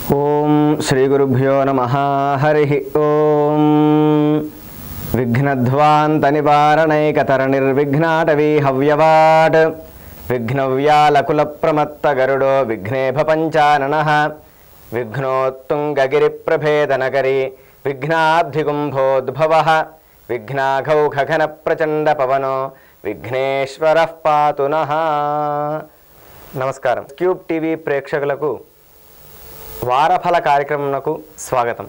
ఓం శ్రీ గురుభ్యో నమ హరి ఓం విఘ్నధ్వాంత నివారణైకతర నిర్విఘ్నాటవీ హవ్యవాట్ విఘ్నవ్యాలకుల ప్రమత్త గరుడో విఘ్నేభ పంచానన విఘ్నోత్తుంగగిరి ప్రభేదనగరి విఘ్నాబ్ధిగుంభోద్భవ విఘ్నాఘౌఘన ప్రచండ పవనో విఘ్నేశ్వర పాతు నః నమస్కారం క్యూబ్ టీవీ ప్రేక్షకులకు వారఫల కార్యక్రమంకు స్వాగతం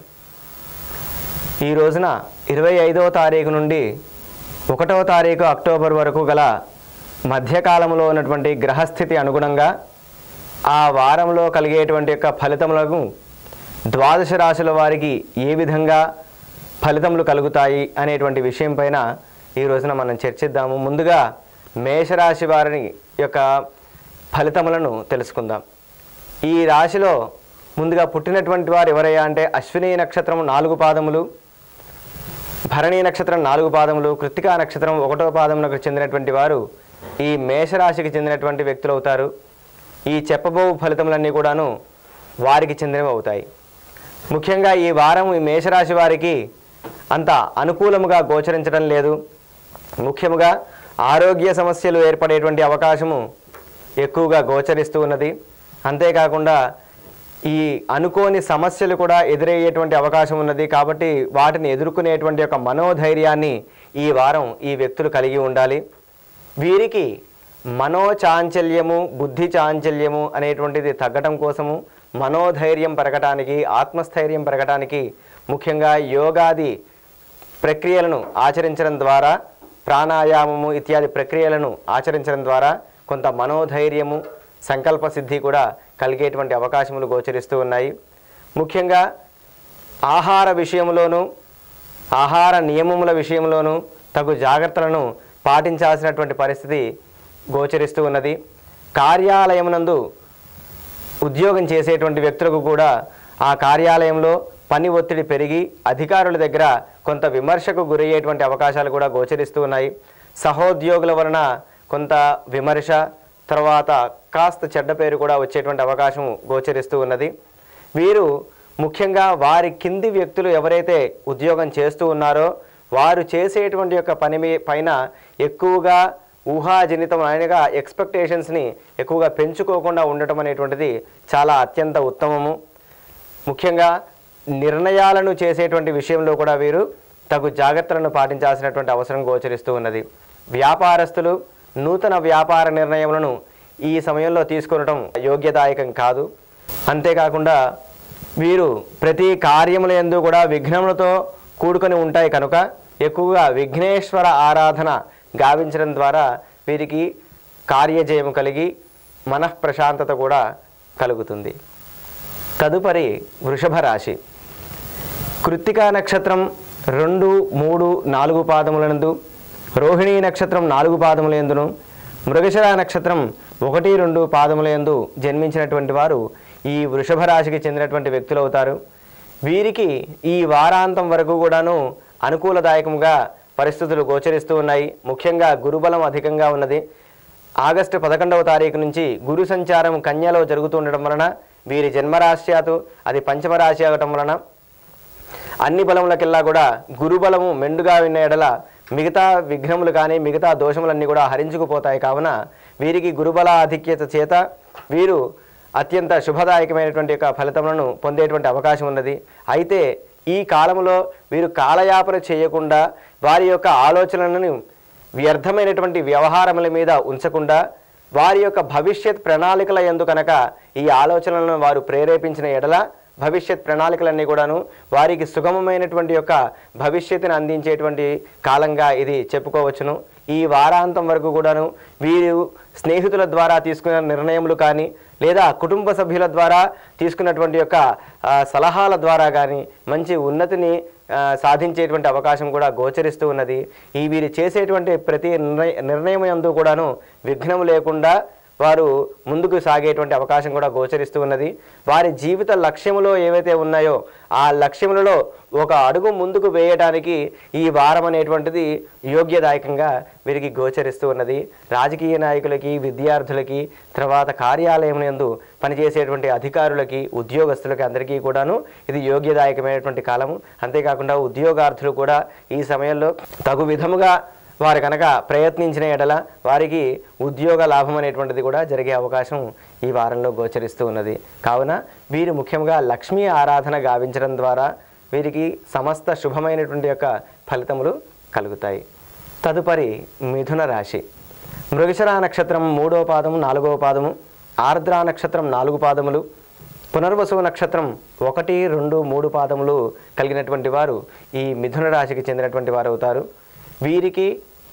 ఈ రోజున ఇరవై ఐదవ తారీఖు నుండి ఒకటవ తారీఖు అక్టోబర్ వరకు గల మధ్యకాలంలో ఉన్నటువంటి గ్రహస్థితి అనుగుణంగా ఆ వారంలో కలిగేటువంటి యొక్క ఫలితములకు ద్వాదశ రాశుల వారికి ఏ విధంగా ఫలితములు కలుగుతాయి అనేటువంటి విషయం పైన ఈ రోజున మనం చర్చిద్దాము ముందుగా మేషరాశి వారిని యొక్క ఫలితములను తెలుసుకుందాం ఈ రాశిలో ముందుగా పుట్టినటువంటి వారు ఎవరయ్యా అంటే అశ్విని నక్షత్రం నాలుగు పాదములు భరణి నక్షత్రం నాలుగు పాదములు కృత్తికా నక్షత్రం ఒకటో పాదమునకు చెందినటువంటి వారు ఈ మేషరాశికి చెందినటువంటి వ్యక్తులు అవుతారు ఈ చెప్పబో ఫలితములన్నీ కూడాను వారికి చెందినవి అవుతాయి ముఖ్యంగా ఈ వారం ఈ మేషరాశి వారికి అంత అనుకూలముగా గోచరించడం లేదు ముఖ్యముగా ఆరోగ్య సమస్యలు ఏర్పడేటువంటి అవకాశము ఎక్కువగా గోచరిస్తూ ఉన్నది అంతేకాకుండా ఈ అనుకోని సమస్యలు కూడా ఎదురయ్యేటువంటి అవకాశం ఉన్నది కాబట్టి వాటిని ఎదుర్కొనేటువంటి ఒక మనోధైర్యాన్ని ఈ వారం ఈ వ్యక్తులు కలిగి ఉండాలి వీరికి మనోచాంచల్యము బుద్ధి చాంచల్యము అనేటువంటిది తగ్గటం కోసము మనోధైర్యం పెరగటానికి ఆత్మస్థైర్యం పెరగటానికి ముఖ్యంగా యోగాది ప్రక్రియలను ఆచరించడం ద్వారా ప్రాణాయామము ఇత్యాది ప్రక్రియలను ఆచరించడం ద్వారా కొంత మనోధైర్యము సంకల్ప సిద్ధి కూడా కలిగేటువంటి అవకాశములు గోచరిస్తూ ఉన్నాయి ముఖ్యంగా ఆహార విషయంలోనూ ఆహార నియమముల విషయంలోనూ తగు జాగ్రత్తలను పాటించాల్సినటువంటి పరిస్థితి గోచరిస్తూ ఉన్నది కార్యాలయమునందు ఉద్యోగం చేసేటువంటి వ్యక్తులకు కూడా ఆ కార్యాలయంలో పని ఒత్తిడి పెరిగి అధికారుల దగ్గర కొంత విమర్శకు గురయ్యేటువంటి అవకాశాలు కూడా గోచరిస్తూ ఉన్నాయి సహోద్యోగుల వలన కొంత విమర్శ తర్వాత కాస్త చెడ్డ పేరు కూడా వచ్చేటువంటి అవకాశం గోచరిస్తూ ఉన్నది వీరు ముఖ్యంగా వారి కింది వ్యక్తులు ఎవరైతే ఉద్యోగం చేస్తూ ఉన్నారో వారు చేసేటువంటి యొక్క పని మీ- పైన ఎక్కువగా ఊహాజనితం అయినగా ఎక్స్పెక్టేషన్స్ని ఎక్కువగా పెంచుకోకుండా ఉండటం అనేటువంటిది చాలా అత్యంత ఉత్తమము ముఖ్యంగా నిర్ణయాలను చేసేటువంటి విషయంలో కూడా వీరు తగు జాగ్రత్తలను పాటించాల్సినటువంటి అవసరం గోచరిస్తూ ఉన్నది వ్యాపారస్తులు నూతన వ్యాపార నిర్ణయములను ఈ సమయంలో తీసుకొనటం యోగ్యదాయకం కాదు అంతేకాకుండా వీరు ప్రతి కార్యముల యందు కూడా విఘ్నములతో కూడుకొని ఉంటాయి కనుక ఎక్కువగా విఘ్నేశ్వర ఆరాధన గావించడం ద్వారా వీరికి కార్యజయము కలిగి మనఃప్రశాంతత కూడా కలుగుతుంది తదుపరి వృషభ రాశి కృత్తికా నక్షత్రం రెండు మూడు నాలుగు పాదములందు రోహిణీ నక్షత్రం నాలుగు పాదములందును మృగశిర నక్షత్రం ఒకటి రెండు పాదములందు జన్మించినటువంటి వారు ఈ వృషభ రాశికి చెందినటువంటి వ్యక్తులు అవుతారు వీరికి ఈ వారాంతం వరకు కూడాను అనుకూలదాయకముగా పరిస్థితులు గోచరిస్తూ ఉన్నాయి ముఖ్యంగా గురుబలం అధికంగా ఉన్నది ఆగస్టు పదకొండవ తారీఖు నుంచి గురు సంచారం కన్యలో జరుగుతుండటం వలన వీరి జన్మరాశ్యాతు అది పంచమరాశి అవటం వలన అన్ని బలములకెల్లా కూడా గురుబలము మెండుగా విన్న ఎడల మిగతా విఘ్నములు కానీ మిగతా దోషములన్నీ కూడా హరించుకుపోతాయి కావున వీరికి గురుబల ఆధిక్యత చేత వీరు అత్యంత శుభదాయకమైనటువంటి యొక్క ఫలితములను పొందేటువంటి అవకాశం ఉన్నది అయితే ఈ కాలంలో వీరు కాలయాపన చేయకుండా వారి యొక్క ఆలోచనలను వ్యర్థమైనటువంటి వ్యవహారముల మీద ఉంచకుండా వారి యొక్క భవిష్యత్ ప్రణాళికల ఎందు కనుక ఈ ఆలోచనలను వారు ప్రేరేపించిన ఎడల భవిష్యత్ ప్రణాళికలన్నీ కూడాను వారికి సుగమమైనటువంటి యొక్క భవిష్యత్తుని అందించేటువంటి కాలంగా ఇది చెప్పుకోవచ్చును ఈ వారాంతం వరకు కూడాను వీరు స్నేహితుల ద్వారా తీసుకున్న నిర్ణయములు కానీ లేదా కుటుంబ సభ్యుల ద్వారా తీసుకున్నటువంటి యొక్క ఆ, సలహాల ద్వారా కానీ మంచి ఉన్నతిని ఆ, సాధించేటువంటి అవకాశం కూడా గోచరిస్తూ ఉన్నది ఈ వీరు చేసేటువంటి ప్రతి నిర్ణయ నిర్ణయం యందు కూడాను విఘ్నం లేకుండా వారు ముందుకు సాగేటువంటి అవకాశం కూడా గోచరిస్తూ ఉన్నది వారి జీవిత లక్ష్యములో ఏవైతే ఉన్నాయో ఆ లక్ష్యములలో ఒక అడుగు ముందుకు వేయడానికి ఈ వారం అనేటువంటిది యోగ్యదాయకంగా వీరికి గోచరిస్తూ ఉన్నది రాజకీయ నాయకులకి విద్యార్థులకి తర్వాత కార్యాలయం యందు పనిచేసేటువంటి అధికారులకి ఉద్యోగస్తులకి అందరికీ కూడాను ఇది యోగ్యదాయకమైనటువంటి కాలము అంతేకాకుండా ఉద్యోగార్థులు కూడా ఈ సమయంలో తగు విధముగా వారు కనుక ప్రయత్నించిన ఎడల వారికి ఉద్యోగ లాభం అనేటువంటిది కూడా జరిగే అవకాశం ఈ వారంలో గోచరిస్తూ ఉన్నది కావున వీరు ముఖ్యంగా లక్ష్మీ ఆరాధన గావించడం ద్వారా వీరికి సమస్త శుభమైనటువంటి యొక్క ఫలితములు కలుగుతాయి తదుపరి మిథున రాశి మృగశిర నక్షత్రం మూడో పాదము నాలుగవ పాదము ఆర్ద్ర నక్షత్రం నాలుగు పాదములు పునర్వసు నక్షత్రం ఒకటి రెండు మూడు పాదములు కలిగినటువంటి వారు ఈ మిథున రాశికి చెందినటువంటి వారు అవుతారు వీరికి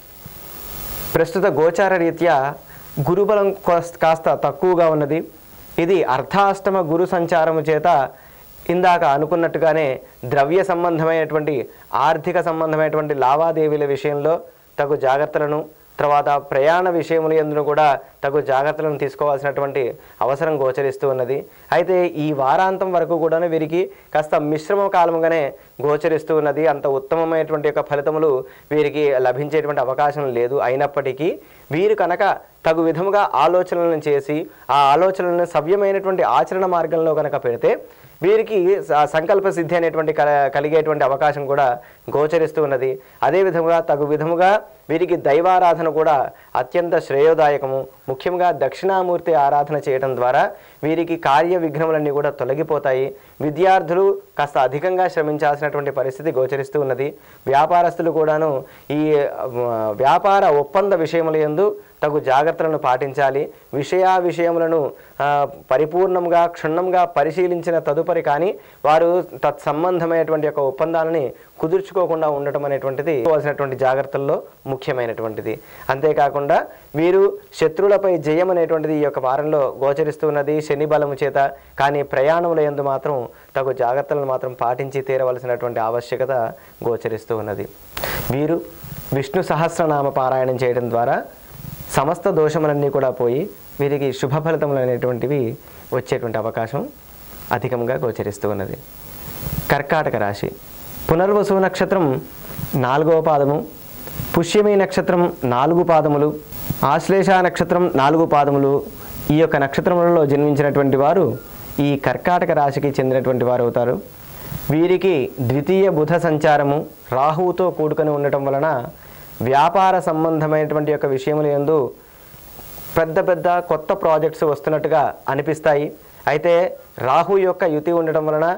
ప్రస్తుత గోచార రీత్యా గురుబలం కాస్త- కాస్త తక్కువగా ఉన్నది ఇది అర్ధాష్టమ గురు సంచారము చేత ఇందాక అనుకున్నట్టుగానే ద్రవ్య సంబంధమైనటువంటి ఆర్థిక సంబంధమైనటువంటి లావాదేవీల విషయంలో తగు జాగ్రత్తలను తర్వాత ప్రయాణ విషయముల ఎందును కూడా తగు జాగ్రత్తలను తీసుకోవాల్సినటువంటి అవసరం గోచరిస్తూ ఉన్నది అయితే ఈ వారాంతం వరకు కూడా వీరికి కాస్త మిశ్రమ కాలముగానే గోచరిస్తూ ఉన్నది అంత ఉత్తమమైనటువంటి యొక్క ఫలితములు వీరికి లభించేటువంటి అవకాశం లేదు అయినప్పటికీ వీరు కనుక తగు విధముగా ఆలోచనలను చేసి ఆ ఆలోచనలను సవ్యమైనటువంటి ఆచరణ మార్గంలో కనుక పెడితే వీరికి స- సంకల్ప సిద్ధి అనేటువంటి కల కలిగేటువంటి అవకాశం కూడా గోచరిస్తూ ఉన్నది అదే విధముగా తగు విధముగా వీరికి దైవారాధన కూడా అత్యంత శ్రేయోదాయకము ముఖ్యంగా దక్షిణామూర్తి ఆరాధన చేయడం ద్వారా వీరికి కార్య విఘ్నములన్నీ కూడా తొలగిపోతాయి విద్యార్థులు కాస్త అధికంగా శ్రమించాల్సినటువంటి పరిస్థితి గోచరిస్తూ ఉన్నది వ్యాపారస్తులు కూడాను ఈ ఆ, వ్యాపార ఒప్పంద విషయముల యందు తగు జాగ్రత్తలను పాటించాలి విషయా విషయములను ఆ, పరిపూర్ణంగా క్షుణ్ణంగా పరిశీలించిన తదుపరి కానీ వారు తత్సంబంధమైనటువంటి యొక్క ఒప్పందాలని కుదుర్చుకోకుండా ఉండటం అనేటువంటిది తీసుకోవాల్సినటువంటి జాగ్రత్తల్లో ముఖ్యమైనటువంటిది అంతేకాకుండా వీరు శత్రువులపై జయం అనేటువంటిది ఈ యొక్క వారంలో గోచరిస్తున్నది శని బలము చేత కానీ ప్రయాణముల యందు మాత్రం తగు జాగ్రత్తలను మాత్రం పాటించి తీరవలసినటువంటి ఆవశ్యకత గోచరిస్తూ ఉన్నది వీరు విష్ణు సహస్రనామ పారాయణం చేయడం ద్వారా సమస్త దోషములన్నీ కూడా పోయి వీరికి శుభ ఫలితములు అనేటువంటివి వచ్చేటువంటి అవకాశం అధికంగా గోచరిస్తూ ఉన్నది కర్కాటక రాశి పునర్వసు నక్షత్రం నాలుగవ పాదము పుష్యమి నక్షత్రం నాలుగు పాదములు ఆశ్లేష నక్షత్రం నాలుగు పాదములు ఈ యొక్క నక్షత్రములలో జన్మించినటువంటి వారు ఈ కర్కాటక రాశికి చెందినటువంటి వారు అవుతారు వీరికి ద్వితీయ బుధ సంచారము రాహువుతో కూడుకొని ఉండటం వలన వ్యాపార సంబంధమైనటువంటి యొక్క విషయముల యందు పెద్ద పెద్ద కొత్త ప్రాజెక్ట్స్ వస్తున్నట్టుగా అనిపిస్తాయి అయితే రాహు యొక్క యుతి ఉండటం వలన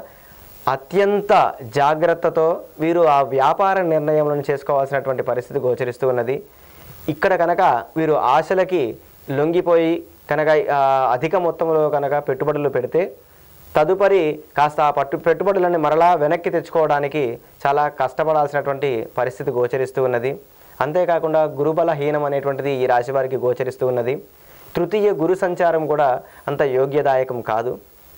అత్యంత జాగ్రత్తతో వీరు ఆ వ్యాపార నిర్ణయములను చేసుకోవాల్సినటువంటి పరిస్థితి గోచరిస్తూ ఉన్నది ఇక్కడ కనుక వీరు ఆశలకి లొంగిపోయి కనుక ఆ, అధిక మొత్తంలో కనుక పెట్టుబడులు పెడితే తదుపరి కాస్త ఆ పట్టు పెట్టుబడులను మరలా వెనక్కి తెచ్చుకోవడానికి చాలా కష్టపడాల్సినటువంటి పరిస్థితి గోచరిస్తూ ఉన్నది అంతేకాకుండా గురుబలహీనం అనేటువంటిది ఈ రాశి వారికి గోచరిస్తూ ఉన్నది తృతీయ గురు సంచారం కూడా అంత యోగ్యదాయకం కాదు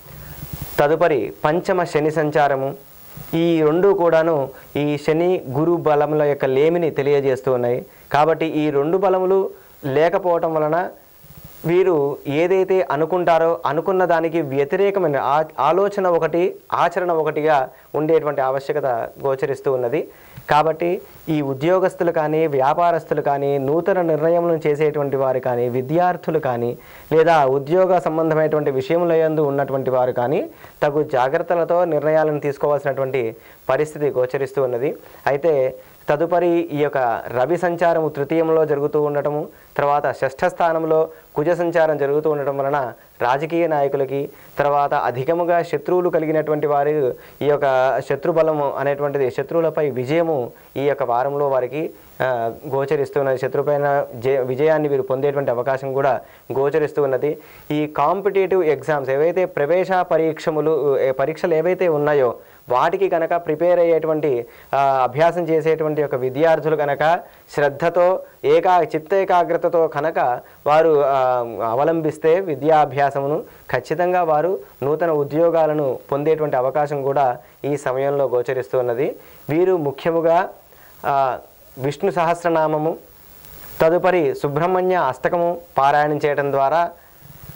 తదుపరి పంచమ శని సంచారము ఈ రెండు కూడాను ఈ శని గురు బలముల యొక్క లేమిని తెలియజేస్తూ ఉన్నాయి కాబట్టి ఈ రెండు బలములు లేకపోవటం వలన వీరు ఏదైతే అనుకుంటారో అనుకున్న దానికి వ్యతిరేకమైన ఆ- ఆలోచన ఒకటి ఆచరణ ఒకటిగా ఉండేటువంటి ఆవశ్యకత గోచరిస్తూ ఉన్నది కాబట్టి ఈ ఉద్యోగస్తులు కానీ వ్యాపారస్తులు కానీ నూతన నిర్ణయములను చేసేటువంటి వారు కానీ విద్యార్థులు కానీ లేదా ఉద్యోగ సంబంధమైనటువంటి విషయముల యందు ఉన్నటువంటి వారు కానీ తగు జాగ్రత్తలతో నిర్ణయాలను తీసుకోవాల్సినటువంటి పరిస్థితి గోచరిస్తూ ఉన్నది అయితే తదుపరి ఈ యొక్క రవి సంచారము తృతీయంలో జరుగుతూ ఉండటము తర్వాత షష్ఠ స్థానంలో కుజ సంచారం జరుగుతూ ఉండటం వలన రాజకీయ నాయకులకి తర్వాత అధికముగా శత్రువులు కలిగినటువంటి వారి ఈ యొక్క శత్రుబలము అనేటువంటిది శత్రువులపై విజయము ఈ యొక్క వారంలో వారికి ఆ, గోచరిస్తున్నది శత్రుపైన జయ విజయాన్ని వీరు పొందేటువంటి అవకాశం కూడా గోచరిస్తూ ఉన్నది ఈ కాంపిటేటివ్ ఎగ్జామ్స్ ఏవైతే ప్రవేశ పరీక్షములు ఏ పరీక్షలు ఏవైతే ఉన్నాయో వాటికి కనుక ప్రిపేర్ అయ్యేటువంటి ఆ, అభ్యాసం చేసేటువంటి యొక్క విద్యార్థులు కనుక శ్రద్ధతో ఏకా చిత్తేకాగ్రతతో కనుక వారు ఆ, అవలంబిస్తే విద్యాభ్యాసమును ఖచ్చితంగా వారు నూతన ఉద్యోగాలను పొందేటువంటి అవకాశం కూడా ఈ సమయంలో గోచరిస్తూ ఉన్నది వీరు ముఖ్యముగా ఆ, విష్ణు సహస్రనామము తదుపరి సుబ్రహ్మణ్య అష్టకము పారాయణం చేయడం ద్వారా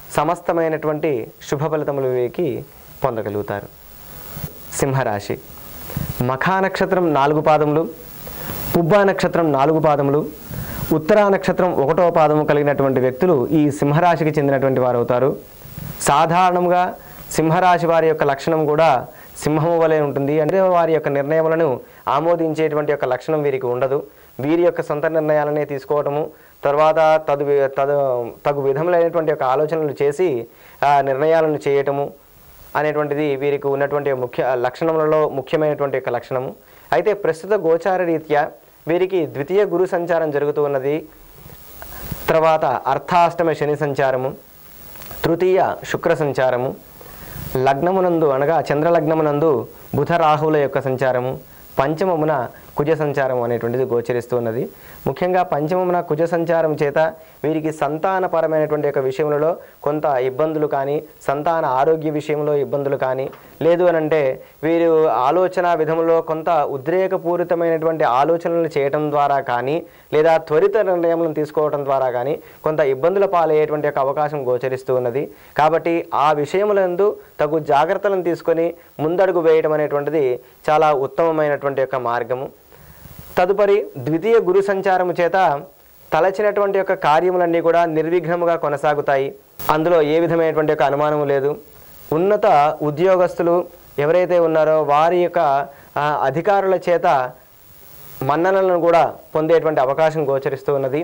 సమస్తమైనటువంటి శుభ ఫలితములు వీరికి పొందగలుగుతారు సింహరాశి మఖా నక్షత్రం నాలుగు పాదములు పుబ్బా నక్షత్రం నాలుగు పాదములు ఉత్తరా నక్షత్రం ఒకటో పాదము కలిగినటువంటి వ్యక్తులు ఈ సింహరాశికి చెందినటువంటి వారు అవుతారు సాధారణంగా సింహరాశి వారి యొక్క లక్షణం కూడా సింహము వలె ఉంటుంది అంటే వారి యొక్క నిర్ణయములను ఆమోదించేటువంటి యొక్క లక్షణం వీరికి ఉండదు వీరి యొక్క సొంత నిర్ణయాలనే తీసుకోవటము తర్వాత తదు తదు తగు విధములైనటువంటి యొక్క ఆలోచనలు చేసి ఆ నిర్ణయాలను చేయటము అనేటువంటిది వీరికి ఉన్నటువంటి ముఖ్య లక్షణములలో ముఖ్యమైనటువంటి యొక్క లక్షణము అయితే ప్రస్తుత గోచార రీత్యా వీరికి ద్వితీయ గురు సంచారం జరుగుతూ ఉన్నది తర్వాత అర్థాష్టమ శని సంచారము తృతీయ శుక్ర సంచారము లగ్నమునందు అనగా చంద్రలగ్నమునందు బుధ రాహువుల యొక్క సంచారము పంచమమున కుజ సంచారం అనేటువంటిది గోచరిస్తూ ఉన్నది ముఖ్యంగా పంచమమున కుజ సంచారం చేత వీరికి సంతానపరమైనటువంటి యొక్క విషయంలో కొంత ఇబ్బందులు కానీ సంతాన ఆరోగ్య విషయంలో ఇబ్బందులు కానీ లేదు అని అంటే వీరు ఆలోచన విధములో కొంత ఉద్రేకపూరితమైనటువంటి ఆలోచనలు చేయటం ద్వారా కానీ లేదా త్వరిత నిర్ణయములను తీసుకోవడం ద్వారా కానీ కొంత ఇబ్బందుల పాలయ్యేటువంటి యొక్క అవకాశం గోచరిస్తూ ఉన్నది కాబట్టి ఆ విషయములందు తగు జాగ్రత్తలను తీసుకొని ముందడుగు వేయటం అనేటువంటిది చాలా ఉత్తమమైనటువంటి యొక్క మార్గము తదుపరి ద్వితీయ గురు సంచారము చేత తలచినటువంటి యొక్క కార్యములన్నీ కూడా నిర్విఘ్నముగా కొనసాగుతాయి అందులో ఏ విధమైనటువంటి యొక్క అనుమానము లేదు ఉన్నత ఉద్యోగస్తులు ఎవరైతే ఉన్నారో వారి యొక్క ఆ, అధికారుల చేత మన్ననలను కూడా పొందేటువంటి అవకాశం గోచరిస్తూ ఉన్నది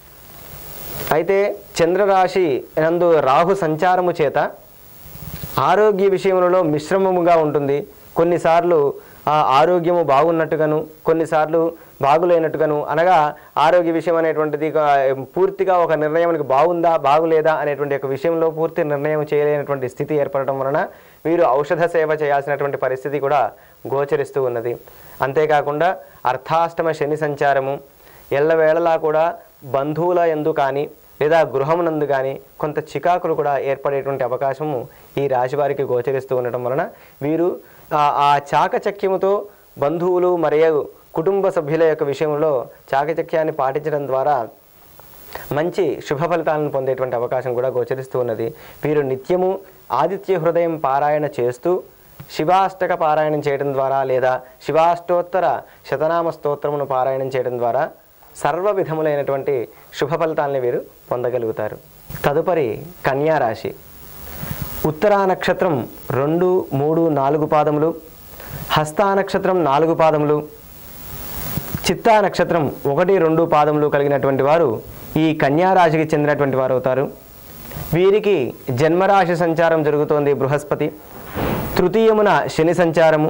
అయితే చంద్రరాశి నందు రాహు సంచారము చేత ఆరోగ్య విషయములలో మిశ్రమముగా ఉంటుంది కొన్నిసార్లు ఆ ఆరోగ్యము బాగున్నట్టుగాను కొన్నిసార్లు బాగులేనట్టుగాను అనగా ఆరోగ్య విషయం అనేటువంటిది ఒక, పూర్తిగా ఒక నిర్ణయానికి బాగుందా బాగులేదా అనేటువంటి ఒక విషయంలో పూర్తి నిర్ణయం చేయలేనటువంటి స్థితి ఏర్పడటం వలన వీరు ఔషధ సేవ చేయాల్సినటువంటి పరిస్థితి కూడా గోచరిస్తూ ఉన్నది అంతేకాకుండా అర్థాష్టమ శని సంచారము ఎల్లవేళలా కూడా బంధువుల ఎందు కానీ లేదా గృహమునందు కానీ కొంత చికాకులు కూడా ఏర్పడేటువంటి అవకాశము ఈ రాశి వారికి గోచరిస్తూ ఉండటం వలన వీరు ఆ- ఆ చాకచక్యముతో బంధువులు మరియు కుటుంబ సభ్యుల యొక్క విషయంలో చాకచక్యాన్ని పాటించడం ద్వారా మంచి శుభ ఫలితాలను పొందేటువంటి అవకాశం కూడా గోచరిస్తూ ఉన్నది వీరు నిత్యము ఆదిత్య హృదయం పారాయణ చేస్తూ శివాష్టక పారాయణం చేయడం ద్వారా లేదా శివాష్టోత్తర శతనామ స్తోత్రమును పారాయణం చేయడం ద్వారా సర్వ విధములైనటువంటి శుభ ఫలితాలని వీరు పొందగలుగుతారు తదుపరి కన్యా రాశి ఉత్తరా నక్షత్రం రెండు మూడు నాలుగు పాదములు హస్తా నక్షత్రం నాలుగు పాదములు చిత్తా నక్షత్రం ఒకటి రెండు పాదములు కలిగినటువంటి వారు ఈ కన్యా రాశికి చెందినటువంటి వారు అవుతారు వీరికి జన్మరాశి సంచారం జరుగుతోంది బృహస్పతి తృతీయమున శని సంచారము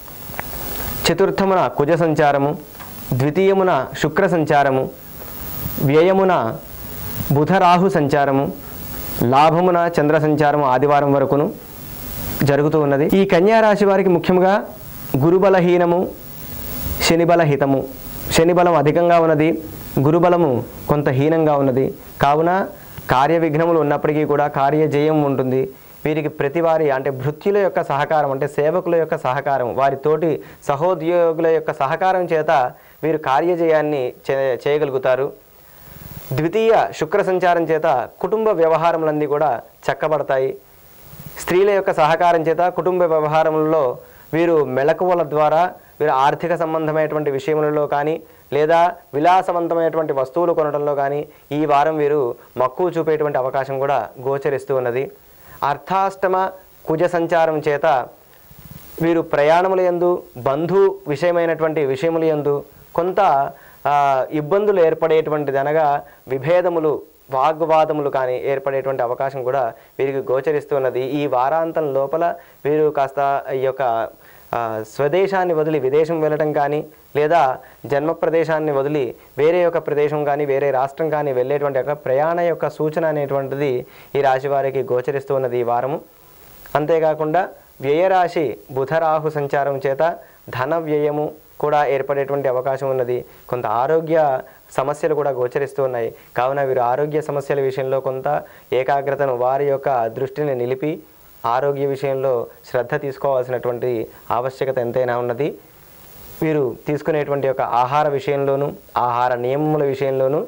చతుర్థమున కుజ సంచారము ద్వితీయమున శుక్ర సంచారము వ్యయమున బుధరాహు సంచారము లాభమున చంద్ర సంచారము ఆదివారం వరకును జరుగుతూ ఉన్నది ఈ కన్యా రాశి వారికి ముఖ్యంగా గురుబలహీనము శనిబల హితము శనిబలం అధికంగా ఉన్నది గురుబలము కొంత హీనంగా ఉన్నది కావున కార్య విఘ్నములు ఉన్నప్పటికీ కూడా కార్యజయం ఉంటుంది వీరికి ప్రతి వారి అంటే భృత్యుల యొక్క సహకారం అంటే సేవకుల యొక్క సహకారం వారి తోటి సహోద్యోగుల యొక్క సహకారం చేత వీరు కార్యజయాన్ని చే చేయగలుగుతారు ద్వితీయ శుక్ర సంచారం చేత కుటుంబ వ్యవహారములన్నీ కూడా చక్కబడతాయి స్త్రీల యొక్క సహకారం చేత కుటుంబ వ్యవహారములలో వీరు మెళకువల ద్వారా వీరు ఆర్థిక సంబంధమైనటువంటి విషయములలో కానీ లేదా విలాసవంతమైనటువంటి వస్తువులు కొనడంలో కానీ ఈ వారం వీరు మక్కువ చూపేటువంటి అవకాశం కూడా గోచరిస్తూ ఉన్నది అర్థాష్టమ కుజ సంచారం చేత వీరు ప్రయాణముల యందు బంధు విషయమైనటువంటి విషయముల యందు కొంత ఆ, ఇబ్బందులు ఏర్పడేటువంటిది అనగా విభేదములు వాగ్వాదములు కానీ ఏర్పడేటువంటి అవకాశం కూడా వీరికి గోచరిస్తున్నది ఈ వారాంతం లోపల వీరు కాస్త ఈ యొక్క ఆ, స్వదేశాన్ని వదిలి విదేశం వెళ్ళటం కానీ లేదా జన్మ ప్రదేశాన్ని వదిలి వేరే యొక్క ప్రదేశం కానీ వేరే రాష్ట్రం కానీ వెళ్ళేటువంటి యొక్క ప్రయాణ యొక్క సూచన అనేటువంటిది ఈ రాశి వారికి గోచరిస్తూ ఉన్నది ఈ వారము అంతేకాకుండా వ్యయరాశి బుధరాహు సంచారం చేత ధన వ్యయము కూడా ఏర్పడేటువంటి అవకాశం ఉన్నది కొంత ఆరోగ్య సమస్యలు కూడా గోచరిస్తూ ఉన్నాయి కావున వీరు ఆరోగ్య సమస్యల విషయంలో కొంత ఏకాగ్రతను వారి యొక్క దృష్టిని నిలిపి ఆరోగ్య విషయంలో శ్రద్ధ తీసుకోవాల్సినటువంటి ఆవశ్యకత ఎంతైనా ఉన్నది వీరు తీసుకునేటువంటి యొక్క ఆహార విషయంలోనూ ఆహార నియమముల విషయంలోనూ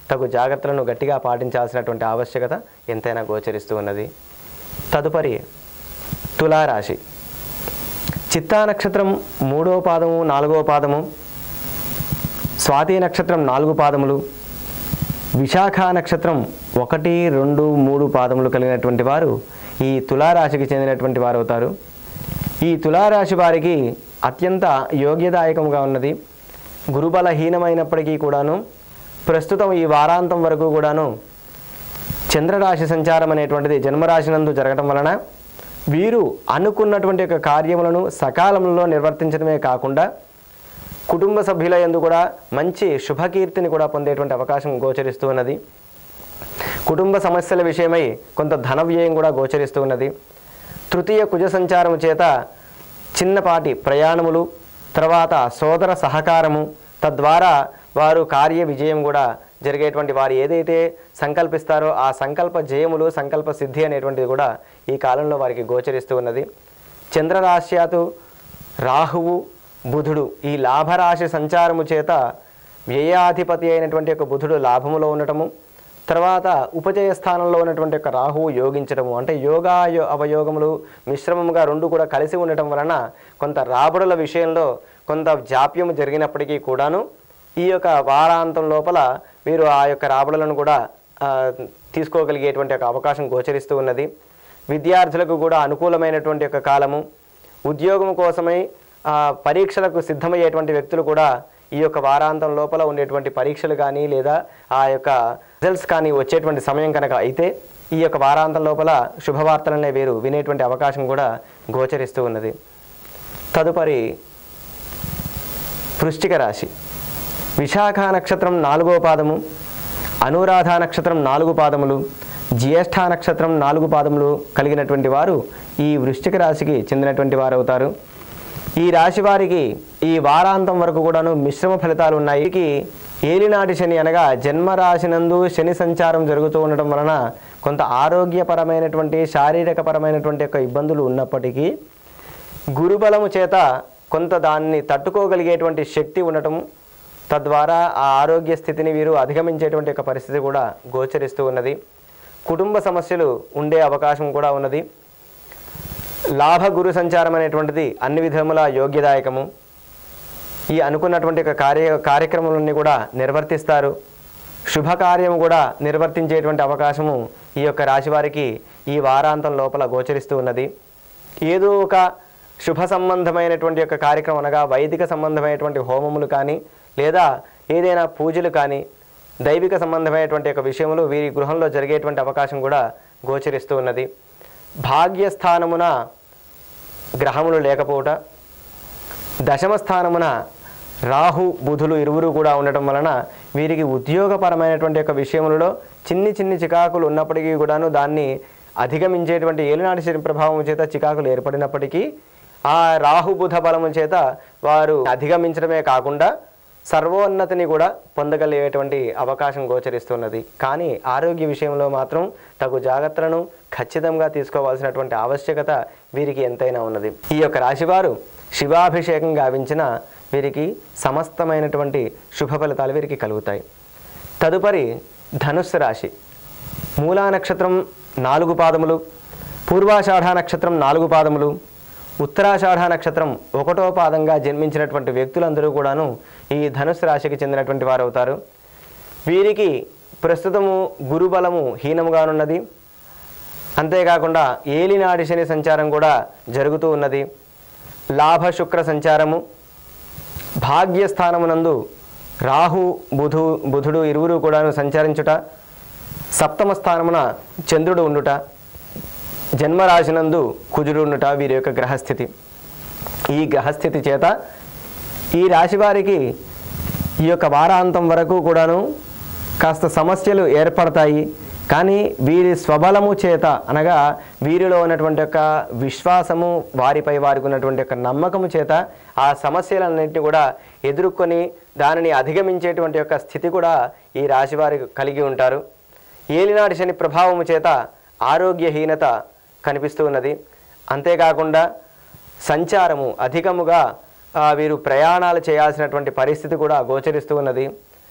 తగు జాగ్రత్తలను గట్టిగా పాటించాల్సినటువంటి ఆవశ్యకత ఎంతైనా గోచరిస్తూ ఉన్నది తదుపరి తులారాశి చిత్తా నక్షత్రం మూడవ పాదము నాలుగవ పాదము స్వాతి నక్షత్రం నాలుగు పాదములు విశాఖ నక్షత్రం ఒకటి రెండు మూడు పాదములు కలిగినటువంటి వారు ఈ తులారాశికి చెందినటువంటి వారు అవుతారు ఈ తులారాశి వారికి అత్యంత యోగ్యదాయకముగా ఉన్నది గురుబలహీనమైనప్పటికీ కూడాను ప్రస్తుతం ఈ వారాంతం వరకు కూడాను చంద్రరాశి సంచారం అనేటువంటిది జన్మరాశి నందు జరగటం వలన వీరు అనుకున్నటువంటి యొక్క కార్యములను సకాలంలో నిర్వర్తించడమే కాకుండా కుటుంబ సభ్యుల యందు కూడా మంచి శుభకీర్తిని కూడా పొందేటువంటి అవకాశం గోచరిస్తూ ఉన్నది కుటుంబ సమస్యల విషయమై కొంత ధన వ్యయం కూడా గోచరిస్తూ ఉన్నది తృతీయ కుజ సంచారము చేత చిన్నపాటి ప్రయాణములు తర్వాత సోదర సహకారము తద్వారా వారు కార్య విజయం కూడా జరిగేటువంటి వారు ఏదైతే సంకల్పిస్తారో ఆ సంకల్ప జయములు సంకల్ప సిద్ధి అనేటువంటిది కూడా ఈ కాలంలో వారికి గోచరిస్తూ ఉన్నది చంద్రరాశ్యాతు రాహువు బుధుడు ఈ లాభరాశి సంచారము చేత వ్యయాధిపతి అయినటువంటి యొక్క బుధుడు లాభములో ఉండటము తర్వాత ఉపజయ స్థానంలో ఉన్నటువంటి యొక్క రాహువు యోగించడము అంటే యోగా యో- అవయోగములు మిశ్రమముగా రెండు కూడా కలిసి ఉండటం వలన కొంత రాబడుల విషయంలో కొంత జాప్యము జరిగినప్పటికీ కూడాను ఈ యొక్క వారాంతం లోపల వీరు ఆ యొక్క రాబడులను కూడా ఆ, తీసుకోగలిగేటువంటి ఒక అవకాశం గోచరిస్తూ ఉన్నది విద్యార్థులకు కూడా అనుకూలమైనటువంటి యొక్క కాలము ఉద్యోగం కోసమై ఆ, పరీక్షలకు సిద్ధమయ్యేటువంటి వ్యక్తులు కూడా ఈ యొక్క వారాంతం లోపల ఉండేటువంటి పరీక్షలు కానీ లేదా ఆ యొక్క రిజల్ట్స్ కానీ వచ్చేటువంటి సమయం కనుక అయితే ఈ యొక్క వారాంతం లోపల శుభవార్తలనే వీరు వినేటువంటి అవకాశం కూడా గోచరిస్తూ ఉన్నది తదుపరి వృశ్చిక రాశి విశాఖ నక్షత్రం నాలుగో పాదము అనురాధ నక్షత్రం నాలుగు పాదములు జ్యేష్ఠ నక్షత్రం నాలుగు పాదములు కలిగినటువంటి వారు ఈ వృశ్చిక రాశికి చెందినటువంటి వారు అవుతారు ఈ రాశి వారికి ఈ వారాంతం వరకు కూడాను మిశ్రమ ఫలితాలు ఉన్నాయి వీరికి ఏలినాటి శని అనగా జన్మరాశినందు శని సంచారం జరుగుతూ ఉండటం వలన కొంత ఆరోగ్యపరమైనటువంటి శారీరకపరమైనటువంటి యొక్క ఇబ్బందులు ఉన్నప్పటికీ గురుబలము చేత కొంత దాన్ని తట్టుకోగలిగేటువంటి శక్తి ఉండటం తద్వారా ఆ ఆరోగ్య స్థితిని వీరు అధిగమించేటువంటి ఒక పరిస్థితి కూడా గోచరిస్తూ ఉన్నది కుటుంబ సమస్యలు ఉండే అవకాశం కూడా ఉన్నది లాభ గురు సంచారం అనేటువంటిది అన్ని విధముల యోగ్యదాయకము ఈ అనుకున్నటువంటి ఒక కార్య కార్యక్రమాలన్నీ కూడా నిర్వర్తిస్తారు శుభకార్యం కూడా నిర్వర్తించేటువంటి అవకాశము ఈ యొక్క రాశి వారికి ఈ వారాంతం లోపల గోచరిస్తూ ఉన్నది ఏదో ఒక శుభ సంబంధమైనటువంటి యొక్క కార్యక్రమం అనగా వైదిక సంబంధమైనటువంటి హోమములు కానీ లేదా ఏదైనా పూజలు కానీ దైవిక సంబంధమైనటువంటి యొక్క విషయములు వీరి గృహంలో జరిగేటువంటి అవకాశం కూడా గోచరిస్తూ ఉన్నది భాగ్యస్థానమున గ్రహములు లేకపోవుట దశమ స్థానమున రాహు బుధులు ఇరువురు కూడా ఉండటం వలన వీరికి ఉద్యోగపరమైనటువంటి యొక్క విషయములలో చిన్ని చిన్ని చికాకులు ఉన్నప్పటికీ కూడాను దాన్ని అధిగమించేటువంటి ఏలినాటి శని ప్రభావం చేత చికాకులు ఏర్పడినప్పటికీ ఆ రాహు బుధ బలము చేత వారు అధిగమించడమే కాకుండా సర్వోన్నతిని కూడా పొందగలిగేటువంటి అవకాశం గోచరిస్తున్నది కానీ ఆరోగ్య విషయంలో మాత్రం తగు జాగ్రత్తలను ఖచ్చితంగా తీసుకోవాల్సినటువంటి ఆవశ్యకత వీరికి ఎంతైనా ఉన్నది ఈ యొక్క రాశివారు శివాభిషేకం గావించిన వీరికి సమస్తమైనటువంటి శుభ ఫలితాలు వీరికి కలుగుతాయి తదుపరి ధనుస్సు రాశి మూలా నక్షత్రం నాలుగు పాదములు పూర్వాషాఢ నక్షత్రం నాలుగు పాదములు ఉత్తరాషాఢ నక్షత్రం ఒకటో పాదంగా జన్మించినటువంటి వ్యక్తులందరూ కూడాను ఈ ధనుస్సు రాశికి చెందినటువంటి వారు అవుతారు వీరికి ప్రస్తుతము గురుబలము హీనముగానున్నది అంతేకాకుండా ఏలినాడి శని సంచారం కూడా జరుగుతూ ఉన్నది లాభ శుక్ర సంచారము భాగ్యస్థానమునందు రాహు బుధు బుధుడు ఇరువురు కూడాను సంచరించుట సప్తమ స్థానమున చంద్రుడు ఉండుట జన్మరాశినందు కుజుడు ఉండుట వీరి యొక్క గ్రహస్థితి ఈ గ్రహస్థితి చేత ఈ రాశి వారికి ఈ యొక్క వారాంతం వరకు కూడాను కాస్త సమస్యలు ఏర్పడతాయి కానీ వీరి స్వబలము చేత అనగా వీరిలో ఉన్నటువంటి యొక్క విశ్వాసము వారిపై వారికి ఉన్నటువంటి యొక్క నమ్మకము చేత ఆ సమస్యలన్నింటినీ కూడా ఎదుర్కొని దానిని అధిగమించేటువంటి యొక్క స్థితి కూడా ఈ రాశి వారికి కలిగి ఉంటారు ఏలినాటి శని ప్రభావము చేత ఆరోగ్యహీనత కనిపిస్తూ ఉన్నది అంతేకాకుండా సంచారము అధికముగా ఆ, వీరు ప్రయాణాలు చేయాల్సినటువంటి పరిస్థితి కూడా గోచరిస్తూ ఉన్నది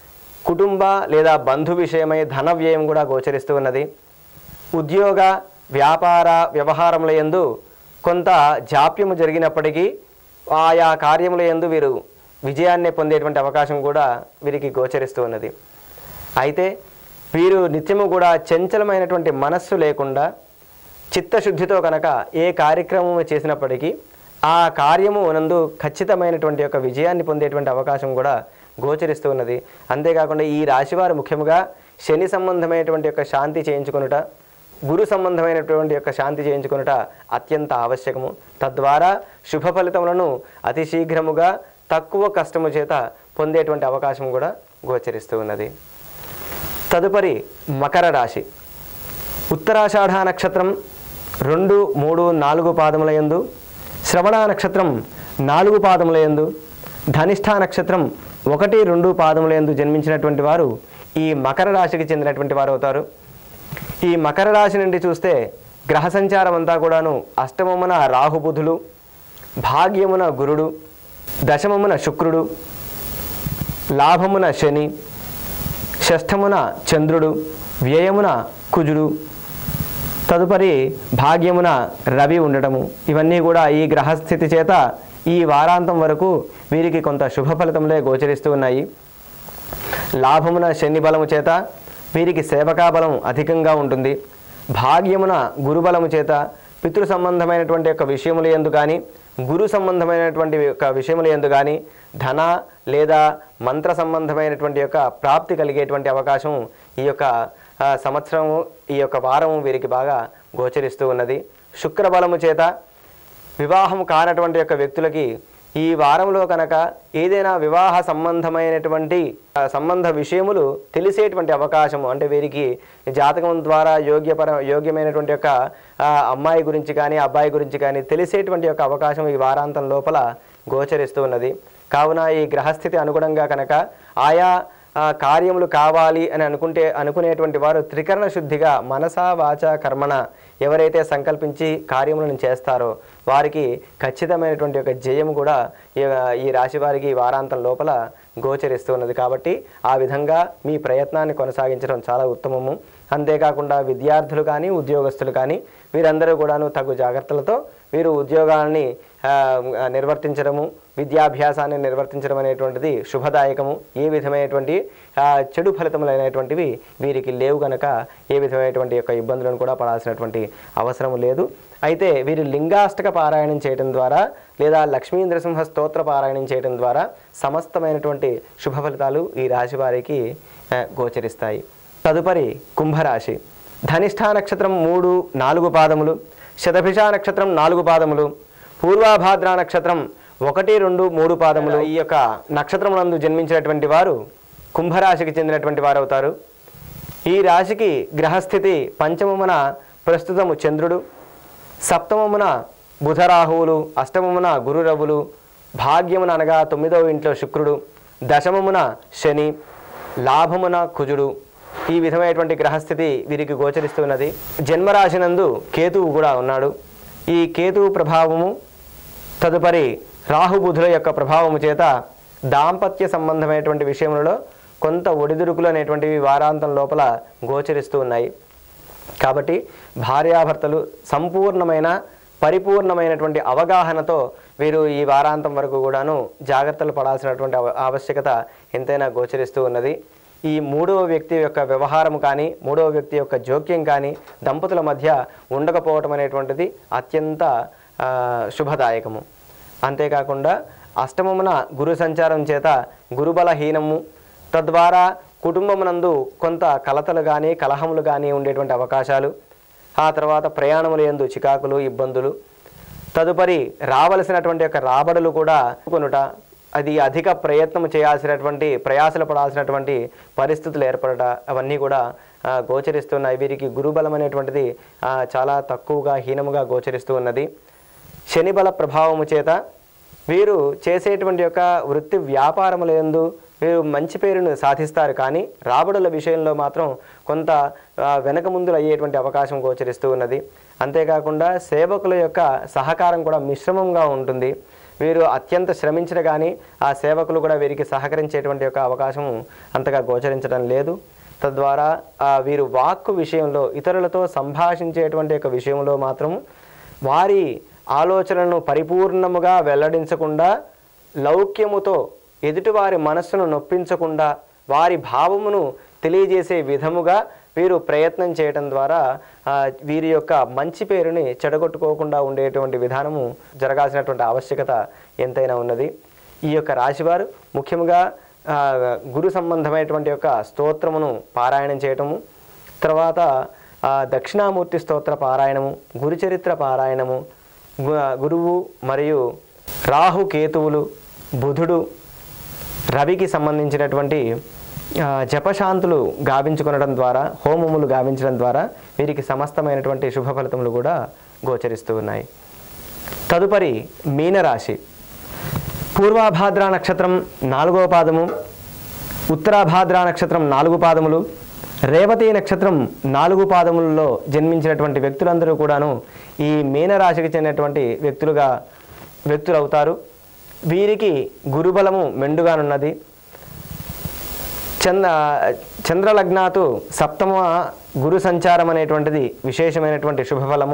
కుటుంబ లేదా బంధు విషయమై ధన వ్యయం కూడా గోచరిస్తూ ఉన్నది ఉద్యోగ వ్యాపార వ్యవహారముల యందు కొంత జాప్యము జరిగినప్పటికీ ఆయా కార్యముల యందు వీరు విజయాన్ని పొందేటువంటి అవకాశం కూడా వీరికి గోచరిస్తూ ఉన్నది అయితే వీరు నిత్యము కూడా చంచలమైనటువంటి మనస్సు లేకుండా చిత్తశుద్ధితో కనుక ఏ కార్యక్రమం చేసినప్పటికీ ఆ కార్యము నందు ఖచ్చితమైనటువంటి యొక్క విజయాన్ని పొందేటువంటి అవకాశం కూడా గోచరిస్తూ ఉన్నది అంతేకాకుండా ఈ రాశివారు ముఖ్యముగా శని సంబంధమైనటువంటి యొక్క శాంతి చేయించుకొనుట గురు సంబంధమైనటువంటి యొక్క శాంతి చేయించుకొనుట అత్యంత ఆవశ్యకము తద్వారా శుభ ఫలితములను అతి శీఘ్రముగా తక్కువ కష్టము చేత పొందేటువంటి అవకాశం కూడా గోచరిస్తూ ఉన్నది తదుపరి మకర రాశి ఉత్తరాషాఢ నక్షత్రం రెండు మూడు నాలుగు పాదముల యందు శ్రవణ నక్షత్రం నాలుగు పాదముల యందు ధనిష్ఠ నక్షత్రం ఒకటి రెండు పాదముల యందు జన్మించినటువంటి వారు ఈ మకర రాశికి చెందినటువంటి వారు అవుతారు ఈ మకర రాశి నుండి చూస్తే గ్రహ సంచారం అంతా కూడాను అష్టమమున రాహుబుధులు భాగ్యమున గురుడు దశమమున శుక్రుడు లాభమున శని షష్ఠమున చంద్రుడు వ్యయమున కుజుడు తదుపరి భాగ్యమున రవి ఉండటము ఇవన్నీ కూడా ఈ గ్రహస్థితి చేత ఈ వారాంతం వరకు వీరికి కొంత శుభ ఫలితములే గోచరిస్తూ ఉన్నాయి లాభమున శని బలము చేత వీరికి సేవకా బలం అధికంగా ఉంటుంది భాగ్యమున గురుబలము చేత పితృ సంబంధమైనటువంటి యొక్క విషయముల ఎందు కానీ గురు సంబంధమైనటువంటి యొక్క విషయముల ఎందు కానీ ధన లేదా మంత్ర సంబంధమైనటువంటి యొక్క ప్రాప్తి కలిగేటువంటి అవకాశం ఈ యొక్క ఆ, సంవత్సరము ఈ యొక్క వారము వీరికి బాగా గోచరిస్తూ ఉన్నది శుక్రబలము చేత వివాహం కానటువంటి యొక్క వ్యక్తులకి ఈ వారంలో కనుక ఏదైనా వివాహ సంబంధమైనటువంటి ఆ, సంబంధ విషయములు తెలిసేటువంటి అవకాశము అంటే వీరికి జాతకం ద్వారా యోగ్యపర యోగ్యమైనటువంటి యొక్క ఆ, అమ్మాయి గురించి కానీ అబ్బాయి గురించి కానీ తెలిసేటువంటి యొక్క అవకాశం ఈ వారాంతం లోపల గోచరిస్తూ ఉన్నది కావున ఈ గ్రహస్థితి అనుగుణంగా కనుక ఆయా ఆ, కార్యములు కావాలి అని అనుకుంటే అనుకునేటువంటి వారు త్రికరణ శుద్ధిగా మనసా వాచ కర్మణ ఎవరైతే సంకల్పించి కార్యములను చేస్తారో వారికి ఖచ్చితమైనటువంటి ఒక జయము కూడా ఈ ఈ రాశి వారికి ఈ వారాంతం లోపల గోచరిస్తున్నది కాబట్టి ఆ విధంగా మీ ప్రయత్నాన్ని కొనసాగించడం చాలా ఉత్తమము అంతేకాకుండా విద్యార్థులు కానీ ఉద్యోగస్తులు కానీ వీరందరూ కూడాను తగు జాగ్రత్తలతో వీరు ఉద్యోగాలని ఆ, నిర్వర్తించడము విద్యాభ్యాసాన్ని నిర్వర్తించడం అనేటువంటిది శుభదాయకము ఏ విధమైనటువంటి ఆ, చెడు ఫలితములు అనేటువంటివి వీరికి లేవు గనక ఏ విధమైనటువంటి యొక్క ఇబ్బందులను కూడా పడాల్సినటువంటి అవసరం లేదు అయితే వీరు లింగాష్టక పారాయణం చేయడం ద్వారా లేదా లక్ష్మీ నరసింహ స్తోత్ర పారాయణం చేయడం ద్వారా సమస్తమైనటువంటి శుభ ఫలితాలు ఈ రాశి వారికి ఆ, గోచరిస్తాయి తదుపరి కుంభరాశి ధనిష్ఠా నక్షత్రం మూడు నాలుగు పాదములు శతభిష నక్షత్రం నాలుగు పాదములు పూర్వాభాద్ర నక్షత్రం ఒకటి రెండు మూడు పాదములు ఈ యొక్క నక్షత్రములందు జన్మించినటువంటి వారు కుంభరాశికి చెందినటువంటి వారు అవుతారు ఈ రాశికి గ్రహస్థితి పంచమమున ప్రస్తుతము చంద్రుడు సప్తమమున బుధరాహువులు అష్టమమున గురురవులు భాగ్యమున అనగా తొమ్మిదవ ఇంట్లో శుక్రుడు దశమమున శని లాభమున కుజుడు ఈ విధమైనటువంటి గ్రహస్థితి వీరికి గోచరిస్తున్నది జన్మరాశినందు కేతువు కూడా ఉన్నాడు ఈ కేతువు ప్రభావము తదుపరి రాహుబుధుల యొక్క ప్రభావము చేత దాంపత్య సంబంధమైనటువంటి విషయములలో కొంత ఒడిదుడుకులు అనేటువంటివి వారాంతం లోపల గోచరిస్తూ ఉన్నాయి కాబట్టి భార్యాభర్తలు సంపూర్ణమైన పరిపూర్ణమైనటువంటి అవగాహనతో వీరు ఈ వారాంతం వరకు కూడాను జాగ్రత్తలు పడాల్సినటువంటి ఆవ- ఆవశ్యకత ఎంతైనా గోచరిస్తూ ఉన్నది ఈ మూడవ వ్యక్తి యొక్క వ్యవహారం కానీ మూడవ వ్యక్తి యొక్క జోక్యం కానీ దంపతుల మధ్య ఉండకపోవటం అనేటువంటిది అత్యంత ఆ, శుభదాయకము అంతేకాకుండా అష్టమమున గురు సంచారం చేత గురుబలహీనము తద్వారా కుటుంబమునందు కొంత కలతలు కానీ కలహములు కానీ ఉండేటువంటి అవకాశాలు ఆ తర్వాత ప్రయాణముల యందు చికాకులు ఇబ్బందులు తదుపరి రావలసినటువంటి యొక్క రాబడులు కూడా కొనుట అది అధిక ప్రయత్నం చేయాల్సినటువంటి ప్రయాసలు పడాల్సినటువంటి పరిస్థితులు ఏర్పడట అవన్నీ కూడా ఆ, గోచరిస్తున్నాయి వీరికి గురుబలం అనేటువంటిది ఆ, చాలా తక్కువగా హీనముగా గోచరిస్తూ ఉన్నది శని బల ప్రభావము చేత వీరు చేసేటువంటి యొక్క వృత్తి వ్యాపారముల యందు వీరు మంచి పేరును సాధిస్తారు కానీ రాబడుల విషయంలో మాత్రం కొంత ఆ, వెనక ముందులు అయ్యేటువంటి అవకాశం గోచరిస్తూ ఉన్నది అంతేకాకుండా సేవకుల యొక్క సహకారం కూడా మిశ్రమంగా ఉంటుంది వీరు అత్యంత శ్రమించిన కానీ ఆ సేవకులు కూడా వీరికి సహకరించేటువంటి యొక్క అవకాశం అంతగా గోచరించడం లేదు తద్వారా ఆ వీరు వాక్కు విషయంలో ఇతరులతో సంభాషించేటువంటి యొక్క విషయంలో మాత్రం వారి ఆలోచనలను పరిపూర్ణముగా వెల్లడించకుండా లౌక్యముతో ఎదుటివారి మనస్సును నొప్పించకుండా వారి భావమును తెలియజేసే విధముగా వీరు ప్రయత్నం చేయడం ద్వారా ఆ, వీరి యొక్క మంచి పేరుని చెడగొట్టుకోకుండా ఉండేటువంటి విధానము జరగాల్సినటువంటి ఆవశ్యకత ఎంతైనా ఉన్నది ఈ యొక్క రాశివారు ముఖ్యంగా ఆ, గురు సంబంధమైనటువంటి యొక్క స్తోత్రమును పారాయణం చేయటము తర్వాత ఆ, దక్షిణామూర్తి స్తోత్ర పారాయణము గురుచరిత్ర పారాయణము గు- గురువు మరియు రాహు కేతువులు బుధుడు రవికి సంబంధించినటువంటి ఆ, జపశాంతులు గావించుకొనడం ద్వారా హోమములు గావించడం ద్వారా వీరికి సమస్తమైనటువంటి శుభ ఫలితములు కూడా గోచరిస్తూ ఉన్నాయి తదుపరి మీనరాశి పూర్వాభాద్ర నక్షత్రం నాలుగవ పాదము ఉత్తరాభాద్ర నక్షత్రం నాలుగు పాదములు రేవతి నక్షత్రం నాలుగు పాదములలో జన్మించినటువంటి వ్యక్తులందరూ కూడాను ఈ మీనరాశికి చెందినటువంటి వ్యక్తులుగా వ్యక్తులు అవుతారు వీరికి గురుబలము మెండుగానున్నది చంద్ర చంద్రలగ్నాతు సప్తమ గురు సంచారం అనేటువంటిది విశేషమైనటువంటి శుభఫలము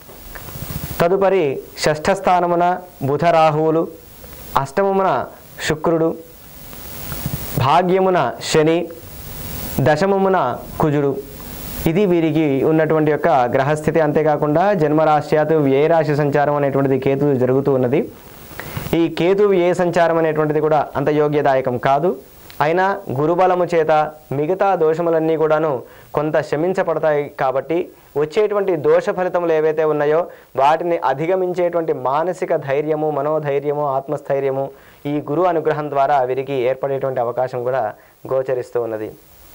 తదుపరి షష్ఠ స్థానమున బుధ రాహువులు అష్టమమున శుక్రుడు భాగ్యమున శని దశమమున కుజుడు ఇది వీరికి ఉన్నటువంటి యొక్క గ్రహస్థితి అంతేకాకుండా జన్మరాశ్యాతు వ్యయ రాశి సంచారం అనేటువంటిది కేతు జరుగుతూ ఉన్నది ఈ కేతు వ్యయ సంచారం అనేటువంటిది కూడా అంత యోగ్యదాయకం కాదు అయినా గురుబలము చేత మిగతా దోషములన్నీ కూడాను కొంత శమించబడతాయి కాబట్టి వచ్చేటువంటి దోష ఫలితములు ఏవైతే ఉన్నాయో వాటిని అధిగమించేటువంటి మానసిక ధైర్యము మనోధైర్యము ఆత్మస్థైర్యము ఈ గురు అనుగ్రహం ద్వారా వీరికి ఏర్పడేటువంటి అవకాశం కూడా గోచరిస్తూ ఉన్నది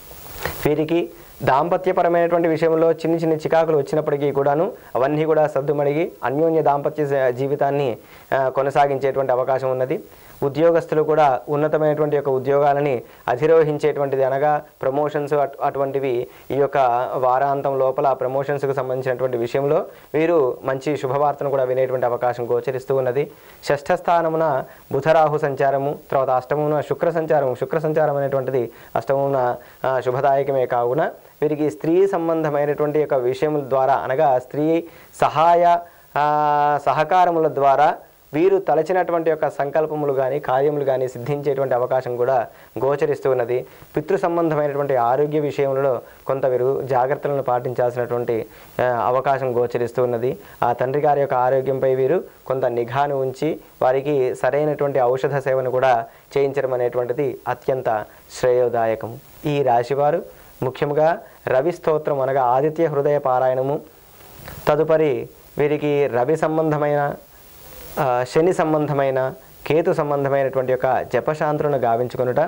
వీరికి దాంపత్యపరమైనటువంటి విషయంలో చిన్న చిన్న చికాకులు వచ్చినప్పటికీ కూడాను అవన్నీ కూడా సర్దుమణిగి అన్యోన్య దాంపత్య జ- జీవితాన్ని ఆ, కొనసాగించేటువంటి అవకాశం ఉన్నది ఉద్యోగస్తులు కూడా ఉన్నతమైనటువంటి యొక్క ఉద్యోగాలని అధిరోహించేటువంటిది అనగా ప్రమోషన్స్ అటు అటువంటివి ఈ యొక్క వారాంతం లోపల ప్రమోషన్స్కు సంబంధించినటువంటి విషయంలో వీరు మంచి శుభవార్తను కూడా వినేటువంటి అవకాశం గోచరిస్తూ ఉన్నది షష్ఠ స్థానమున బుధరాహు సంచారము తర్వాత అష్టమమున శుక్ర సంచారం శుక్ర సంచారం అనేటువంటిది అష్టమమున ఆ, శుభదాయకమే కావున వీరికి స్త్రీ సంబంధమైనటువంటి యొక్క విషయముల ద్వారా అనగా స్త్రీ సహాయ ఆ, సహకారముల ద్వారా వీరు తలచినటువంటి యొక్క సంకల్పములు కానీ కార్యములు కానీ సిద్ధించేటువంటి అవకాశం కూడా గోచరిస్తూ ఉన్నది పితృ సంబంధమైనటువంటి ఆరోగ్య విషయంలో కొంత వీరు జాగ్రత్తలను పాటించాల్సినటువంటి ఆ, అవకాశం గోచరిస్తూ ఉన్నది ఆ తండ్రి గారి యొక్క ఆరోగ్యంపై వీరు కొంత నిఘాను ఉంచి వారికి సరైనటువంటి ఔషధ సేవను కూడా చేయించడం అనేటువంటిది అత్యంత శ్రేయోదాయకం ఈ రాశివారు ముఖ్యంగా రవి స్తోత్రం అనగా ఆదిత్య హృదయ పారాయణము తదుపరి వీరికి రవి సంబంధమైన ఆ, శని సంబంధమైన కేతు సంబంధమైనటువంటి యొక్క జపశాంతులను గావించుకొనుట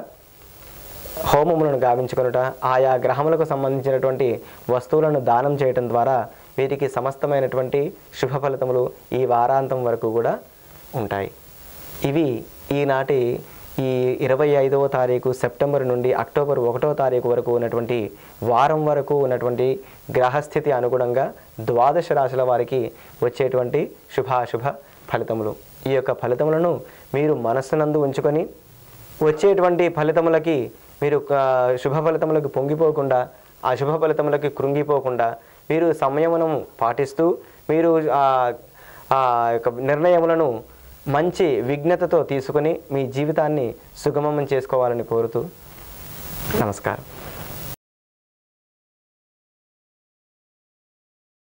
హోమములను గావించుకొనుట ఆయా గ్రహములకు సంబంధించినటువంటి వస్తువులను దానం చేయటం ద్వారా వీరికి సమస్తమైనటువంటి శుభ ఫలితములు ఈ వారాంతం వరకు కూడా ఉంటాయి ఇవి ఈనాటి ఈ ఇరవై ఐదవ తారీఖు సెప్టెంబర్ నుండి అక్టోబర్ ఒకటో తారీఖు వరకు ఉన్నటువంటి వారం వరకు ఉన్నటువంటి గ్రహస్థితి అనుగుణంగా ద్వాదశ రాశుల వారికి వచ్చేటువంటి శుభాశుభ ఫలితములు ఈ యొక్క ఫలితములను మీరు మనస్సునందు ఉంచుకొని వచ్చేటువంటి ఫలితములకి మీరు ఆ, శుభ ఫలితములకు పొంగిపోకుండా ఆ శుభ ఫలితములకి కృంగిపోకుండా మీరు సంయమనం పాటిస్తూ మీరు ఆ ఆ యొక్క నిర్ణయములను మంచి విఘ్నతతో తీసుకొని మీ జీవితాన్ని సుగమం చేసుకోవాలని కోరుతూ నమస్కారం